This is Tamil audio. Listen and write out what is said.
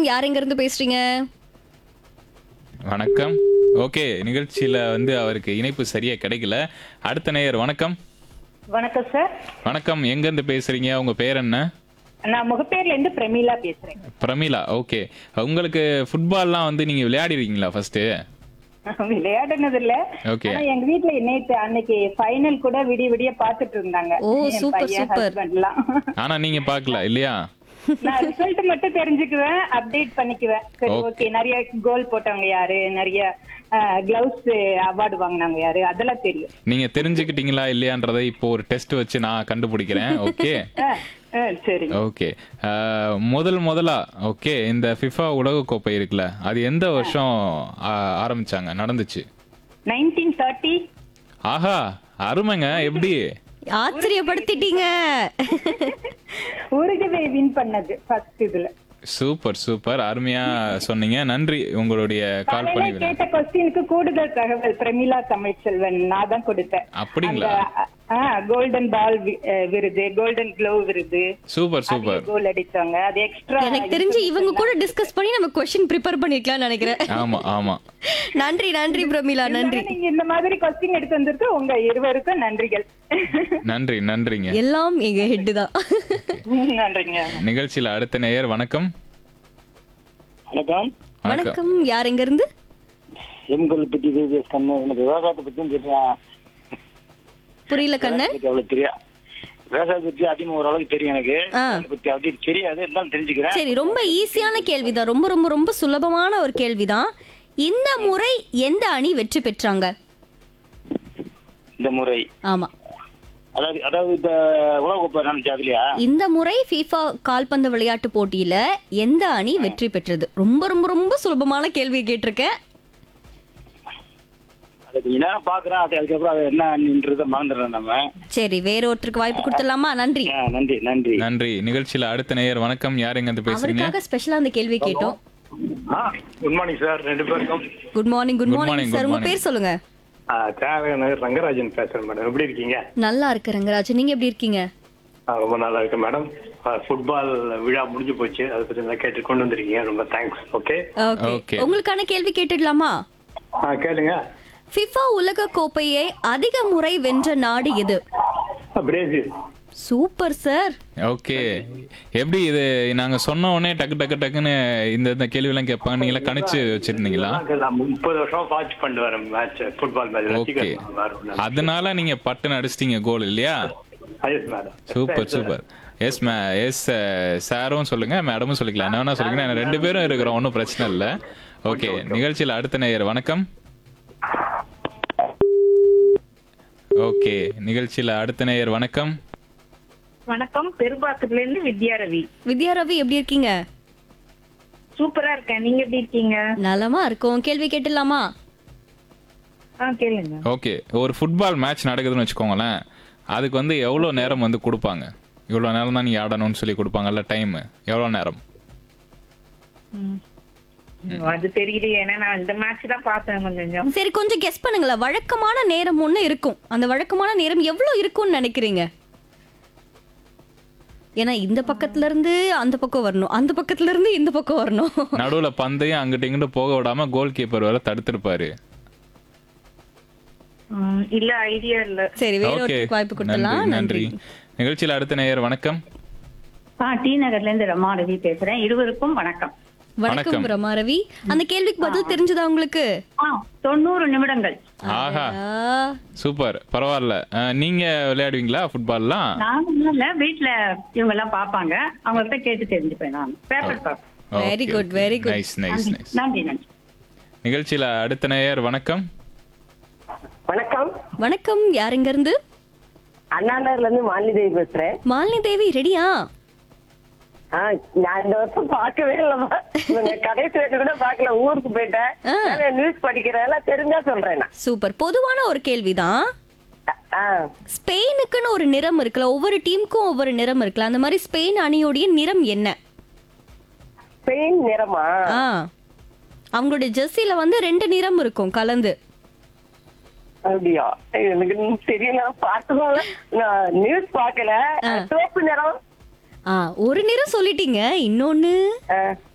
யார் எங்க இருந்து பேசுறீங்க வணக்கம் ஓகே நிகழ்ச்சியில வந்து அவருக்கு இணைப்பு சரியா கிடைக்கல அடுத்த நேயர் வணக்கம் வணக்கம் சார் வணக்கம் எங்க இருந்து பேசுறீங்க உங்க பேர் என்ன நான் முகப்பேர்ல இருந்து பிரமீளா பேசுறேன் பிரமிளா ஓகே உங்களுக்கு ஃபுட்பால்லாம் வந்து நீங்க விளையாடிருக்கீங்களா ஃபர்ஸ்ட் விளையாடுனது இல்ல Okay. ஆனா எங்க வீட்ல நேத்து அன்னைக்கு ஃபைனல் கூட விடிய விடிய பாத்துட்டு இருந்தாங்க ஓ, என் super, பையன் super. husband எல்லாம் ஆனா நீங்க பார்க்கல இல்லையா நான் ரிசல்ட் மட்டும் தெரிஞ்சுக்குவேன் அப்டேட் பண்ணிக்குவேன் சரி Okay. ஓகே நிறைய கோல் போட்டவங்க யாரு நிறைய கிளவுஸ் அவார்டு வாங்குனாங்க யாரு அதெல்லாம் தெரியும் நீங்க தெரிஞ்சுக்கிட்டீங்களா இல்லையான்றதை இப்போ ஒரு டெஸ்ட் வச்சு நான் கண்டுபிடிக்கிறேன் ஓகே ஆ, ஆ, சரி ஓகே முதல் முதலா ஓகே இந்த ஃபிஃபா உலகக்கோப்பை இருக்குல்ல அது எந்த வருஷம் ஆ, ஆரம்பிச்சாங்க நடந்துச்சு நைன்டீன் தேர்ட்டி ஆஹா அருமைங்க எப்படி ஆச்சரியப்படுத்திட்டீங்க உருகுவே வின் பண்ணது ஃபர்ஸ்ட் இதுல சூப்பர் சூப்பர் அருமையா சொன்னீங்க நன்றி உங்களுடைய கால் காலையில பண்ணி கேட்ட கொஸ்டினுக்கு கூடுதல் தகவல் பிரமிளா தமிழ்ச்செல்வன் நான் தான் கொடுத்தேன் அப்படிங்களா கோல்டன் பால் விருது கோல்டன் க்ளோ விருது சூப்பர் சூப்பர் கோல் அடிச்சாங்க அது எக்ஸ்ட்ரா எனக்கு தெரிஞ்சு இவங்க கூட டிஸ்கஸ் பண்ணி நம்ம கொஸ்டின் ப்ரிப்பேர் பண்ணிருக்கலாம் நினைக்கிறேன் ஆமா ஆமா நன்றி நன்றி பிரமிளா நன்றி நீங்க இந்த மாதிரி கொஸ்டின் எடுத்து வந்திருக்கு உங்க இருவருக்கும் நன்றிகள் நன்றி நன்றிங்க எல்லாம் எங்க ஹெட் தான் நன்றிங்க நிகழ்ச்சியில அடுத்த நேயர் வணக்கம் வணக்கம் வணக்கம் வணக்கம் யார் எங்க இருந்து எம்கொல் பத்தி விவிஎஸ் கண்ணு எனக்கு விவசாயத்தை பத்தியும் தெரியும் புரியல கண்ணன் பத்தி அவ்வளவு தெரியும் விவசாயத்தை பத்தி அதிகமாக ஓரளவுக்கு தெரியும் எனக்கு ஆ. அதை பத்தி அப்படி தெரியாது இருந்தாலும் தெரிஞ்சுக்கிறேன் சரி ரொம்ப ஈஸியான கேள்விதான் ரொம்ப ரொம்ப ரொம்ப சுலபமான ஒரு கேள்விதான் இந்த முறை எந்த அணி வெற்றி பெற்றாங்க இந்த முறை ஆமா அதாவது அதாவது இந்த உலகக்கோப்பை நடந்துச்சு அதுலயா இந்த முறை FIFA கால்பந்து விளையாட்டு போட்டியில எந்த அணி வெற்றி பெற்றது ரொம்ப ரொம்ப ரொம்ப சுலபமான கேள்வி கேட்டிருக்கேன் அதை கொஞ்ச நேரம் பாக்குறேன் அது அதுக்கப்புறம் அது என்னன்றத மறந்துடுறோம் நம்ம சரி வேற ஒருத்தருக்கு வாய்ப்பு கொடுத்துடலாமா நன்றி ஆ, நன்றி நன்றி நன்றி நிகழ்ச்சியில அடுத்த நேயர் வணக்கம் யார் எங்க இருந்து பேசுறீங்க அவருக்காக ஸ்பெஷலா அந்த கேள்வி கேட்டோம் குட் மார்னிங் சார் ரெண்டு பேருக்கும் good morning good Good morning morning, sir good உங்க morning. பேர் சொல்லுங்க தேவையான நகர் ரங்கராஜன் பேசுறேன் மேடம் எப்படி இருக்கீங்க நல்லா இருக்கு ரங்கராஜ் நீங்க எப்படி இருக்கீங்க ஆ, ரொம்ப நல்லா இருக்கு மேடம் ஃபுட்பால் விழா முடிஞ்சு போச்சு அதை பத்தி நல்லா கேட்டு கொண்டு வந்திருக்கீங்க ரொம்ப தேங்க்ஸ் ஓகே ஓகே Okay. உங்களுக்கான கேள்வி கேட்டுடலாமா ஆ கேளுங்க ஃபிஃபா உலக கோப்பையை அதிக முறை வென்ற நாடு எது ஆ, பிரேசில் சூப்பர் சார் ஓகே எப்படி இது நாங்க சொன்ன உடனே டக்கு டக்கு டக்குன்னு இந்த இந்த கேள்வி எல்லாம் கேட்பாங்க நீங்க எல்லாம் கணிச்சு வச்சிருந்தீங்களா நான் முப்பது வருஷம் வாட்ச் பண்ணிட்டு வரேன் மேட்ச் ஃபுட்பால் மேட்ச் ஓகே ரசிகர் அதனால நீங்க பட்டுன்னு அடிச்சிட்டீங்க கோல் இல்லையா yes madam super super yes ma'am yes சாரும் சொல்லுங்க மேடமும் சொல்லிக்கலாம் என்ன வேணா சொல்லுங்க நான் ரெண்டு பேரும் இருக்கிறோம் ஒன்றும் பிரச்சனை இல்லை ஓகே நிகழ்ச்சியில் அடுத்த நேயர் வணக்கம் ஓகே நிகழ்ச்சியில் அடுத்த நேயர் வணக்கம் வணக்கம் பெரும்பாக்கத்துல இருந்து வித்யா ரவி வித்யா ரவி எப்படி இருக்கீங்க சூப்பரா இருக்கேன் நீங்க எப்படி இருக்கீங்க நலமா இருக்கும் கேள்வி கேட்டுடலாமா ஆ கேளுங்க ஓகே ஒரு ஃபுட்பால் மேட்ச் நடக்குதுன்னு வச்சுக்கோங்களேன் அதுக்கு வந்து எவ்வளோ நேரம் வந்து கொடுப்பாங்க இவ்வளோ நேரம் தான் நீ ஆடணும்னு சொல்லி கொடுப்பாங்கல்ல டைம் எவ்வளோ நேரம் அது தெரியலையே ஏன்னா நான் இந்த மேட்ச் தான் பார்த்தேன் கொஞ்சம் கொஞ்சம் சரி கொஞ்சம் கெஸ் பண்ணுங்களேன் வழக்கமான நேரம் ஒண்ணு இருக்கும் அந்த வழக்கமான நேரம் எவ்வளவு இருக்கும்னு நினைக்கிறீங்க ஏன்னா இந்த பக்கத்துல இருந்து அந்த பக்கம் வரணும் அந்த பக்கத்துல இருந்து இந்த பக்கம் வரணும் நடுவில் பந்தையும் அங்கிட்டு இங்கிட்டு போக விடாம கோல் கீப்பர் வேற தடுத்திருப்பாரு ம், இல்ல ஐடியா இல்ல சரி வேற ஓகே ஒருத்தருக்கு வாய்ப்பு நன்றி கொடுத்துடலாம் நன்றி நன்றி நிகழ்ச்சியில் அடுத்த நேயர் வணக்கம் ஆ டி நகர்ல இருந்து ரமா ரவி பேசுறேன் இருவருக்கும் வணக்கம் வணக்கம் வணக்கம். ரமா ரவி அந்த கேள்விக்கு பதில் தெரிஞ்சதா உங்களுக்கு ஆ தொண்ணூறு நிமிடங்கள் ஆஹா ஆ, சூப்பர் பரவாயில்ல அஹ், நீங்க விளையாடுவீங்களா ஃபுட்பால்லாம் நான் இல்ல வீட்டுல இவங்க எல்லாம் பாப்பாங்க அவங்க கிட்ட கேட்டு தெரிஞ்சுப்பேன் நான் பேப்பர் பார்ப்பேன் Very good, very good. Nice nice nice நன்றி நன்றி நிகழ்ச்சியில அடுத்த நேயர் வணக்கம் வணக்கம் வணக்கம் யாருங்க இருந்து அண்ணாநகர்ல இருந்து மாலிதேவி பேசுறேன் மாலினி தேவி ரெடியா ஆ, நான் இந்த வருஷம் பார்க்கவே இல்லம்மா இவங்க கடைசி வரைக்கும் கூட பார்க்கல ஊருக்கு போயிட்டேன் ஆ. நான் நியூஸ் படிக்கிறேன் எல்லாம் தெரிஞ்சா சொல்றேன் நான். சூப்பர் பொதுவான ஒரு கேள்விதான் ஆ, ஸ்பெயினுக்குன்னு ஒரு நிறம் இருக்குல்ல ஒவ்வொரு டீமுக்கும் ஒவ்வொரு நிறம் இருக்குல்ல அந்த மாதிரி ஸ்பெயின் அணியோடைய நிறம் என்ன ஸ்பெயின் நிறமா ஆ அவங்களுடைய ஜெர்சில வந்து ரெண்டு நிறம் இருக்கும் கலந்து அப்படியா எனக்கு இன்னும் தெரியல பார்த்ததும் நான் நியூஸ் பார்க்கல சிவப்பு நிறம் ஆ ஒரு நிறம் சொல்லிட்டீங்க இன்னொன்னு ஆ,